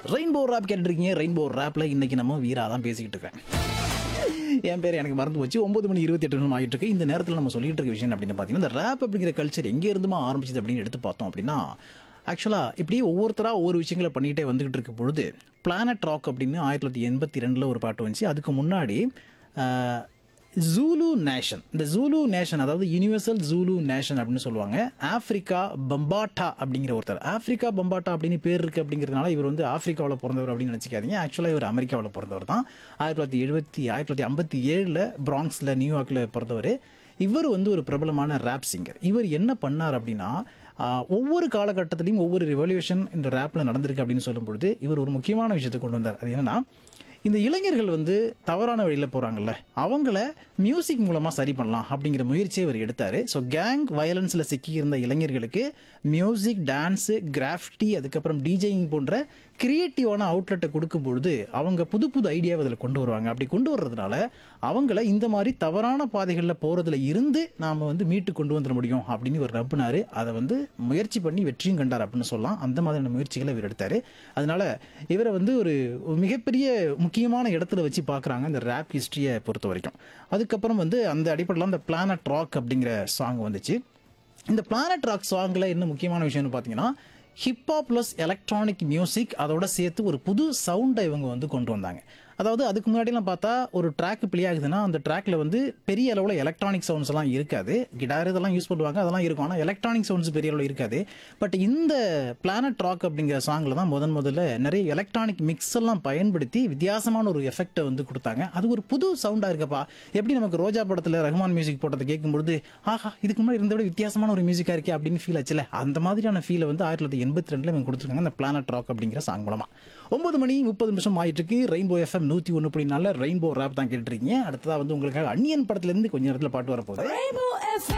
Rainbow rap கேட்டுருக்கீங்க rainbow ரேப்ல இன்னைக்கு நம்ம வீரா தான் பேசிக்கிட்டு இருக்கேன் என் பேர் எனக்கு மறந்து போச்சு ஒன்பது மணி இருபத்தி எட்டு நிமிஷம் ஆகிட்டு இருக்கு இந்த நேரத்தில் நம்ம சொல்லிட்டு இருக்க விஷயம் அப்படின்னு பார்த்தீங்கன்னா இந்த ரேப் அப்படிங்கிற கல்ச்சர் எங்கே இருந்துமா ஆரம்பிச்சது அப்படின்னு எடுத்து பார்த்தோம் அப்படின்னா ஆக்சுவலாக இப்படியே ஒவ்வொருத்தராக ஒவ்வொரு விஷயங்களை பண்ணிக்கிட்டே வந்துகிட்டு இருக்க பொழுது பிளானட் ராக் அப்படின்னு ஆயிரத்தி தொள்ளாயிரத்தி எண்பத்தி ரெண்டில் ஒரு பாட்டு வந்துச்சு அதுக்கு முன்னாடி ஆஹ், ஜூலு நேஷன் இந்த ஜூலு நேஷன் அதாவது யுனிவர்சல் ஜூலு நேஷன் அப்படின்னு சொல்லுவாங்க ஆப்பிரிக்கா பம்பாட்டா அப்படிங்கிற ஒருத்தர் ஆப்பிரிக்கா பம்பாட்டா அப்படின்னு பேர் இருக்கு அப்படிங்கிறதுனால இவர் வந்து ஆப்பிரிக்காவில் பிறந்தவர் அப்படின்னு நினச்சிக்காதீங்க ஆக்சுவலாக இவர் அமெரிக்காவில் பிறந்தவர் தான் ஆயிரத்தி தொள்ளாயிரத்தி எழுபத்தி ஆயிரத்தி தொள்ளாயிரத்தி ஐம்பத்தி ஏழில் பிரான்ஸில் நியூயார்க்கில் பிறந்தவர் இவர் வந்து ஒரு பிரபலமான ரேப் சிங்கர் இவர் என்ன பண்ணார் அப்படின்னா ஆஹ், ஒவ்வொரு காலகட்டத்திலையும் ஒவ்வொரு ரெவல்யூஷன் இந்த ரேப்பில் நடந்திருக்கு அப்படின்னு சொல்லும் பொழுது இவர் ஒரு முக்கியமான விஷயத்தை கொண்டு வந்தார் அது என்னன்னா இந்த இளைஞர்கள் வந்து தவறான வழியில் போகிறாங்கல்ல அவங்கள மியூசிக் மூலமாக சரி பண்ணலாம் அப்படிங்கிற முயற்சியை இவர் எடுத்தார் ஸோ கேங் வயலன்ஸில் சிக்கியிருந்த இளைஞர்களுக்கு மியூசிக் டான்ஸு கிராஃப்டி அதுக்கப்புறம் டிஜேயிங் போன்ற கிரியேட்டிவான அவுட்லெட்டை கொடுக்கும் பொழுது அவங்க புது புது ஐடியாவை அதில் கொண்டு வருவாங்க அப்படி கொண்டு வர்றதுனால அவங்கள இந்த மாதிரி தவறான பாதைகளில் போகிறதுல இருந்து நாம் வந்து மீட்டு கொண்டு வந்துட முடியும் அப்படின்னு இவர் நம்பினார் அதை வந்து முயற்சி பண்ணி வெற்றியும் கண்டார் அப்படின்னு சொல்லலாம் அந்த மாதிரியான முயற்சிகளை இவர் எடுத்தார் அதனால இவரை வந்து ஒரு ஒரு மிகப்பெரிய முக்கியமான இடத்துல வச்சு பார்க்குறாங்க இந்த ரேப் ஹிஸ்ட்ரியை பொறுத்த வரைக்கும் அதுக்கப்புறம் வந்து அந்த அடிப்படையில் அந்த பிளானட் ராக் அப்படிங்கிற சாங் வந்துச்சு இந்த பிளானட் ராக் சாங்கில் என்ன முக்கியமான விஷயம்னு பார்த்தீங்கன்னா ஹிப்ஹாப் ப்ளஸ் எலக்ட்ரானிக் மியூசிக் அதோட சேர்த்து ஒரு புது சவுண்டை இவங்க வந்து கொண்டு வந்தாங்க அதாவது அதுக்கு முன்னாடிலாம் பார்த்தா ஒரு ட்ராக் ப்ளே ஆகுதுன்னா அந்த ட்ராக்ல வந்து பெரிய அளவில் எலக்ட்ரானிக் சவுண்ட்ஸ் எல்லாம் இருக்காது கிட்டார் இதெல்லாம் யூஸ் பண்ணுவாங்க அதெல்லாம் இருக்கும் ஆனால் எலக்ட்ரானிக் சவுண்ட்ஸ் பெரிய அளவில் இருக்காது பட் இந்த பிளானட் ராக் அப்படிங்கிற சாங்கில் தான் முதன் முதல்ல நிறைய எலக்ட்ரானிக் மிக்ஸ் எல்லாம் பயன்படுத்தி வித்தியாசமான ஒரு எஃபெக்டை வந்து கொடுத்தாங்க அது ஒரு புது சவுண்டாக இருக்கப்பா எப்படி நமக்கு ரோஜா படத்தில் ரஹ்மான் மியூசிக் போட்டதை கேட்கும்பொழுது ஆஹா இதுக்கு முன்னாடி இருந்த விட வித்தியாசமான ஒரு மியூசிக்காக இருக்கே அப்படின்னு ஃபீல் ஆச்சுல அந்த மாதிரியான ஃபீலை வந்து ஆயிரத்தி தொள்ளாயிரத்தி எண்பத்தி ரெண்டில் இவங்க கொடுத்துருக்காங்க இந்த பிளானட் ராக் அப்படிங்கிற சாங் மூலமா ஒன்பது மணி முப்பது நிமிஷம் ஆயிட்டு இருக்கு ரெயின்போ எஃப்எம் நூற்றி ஒன்று புள்ளி நாலில் ரெயின்போ ரேப் தான் கேட்டுருக்கீங்க அடுத்ததாக வந்து உங்களுக்காக அன்னியன் படத்துலேருந்து கொஞ்ச நேரத்தில் பாட்டு வரப்போகுது Rainbow FM.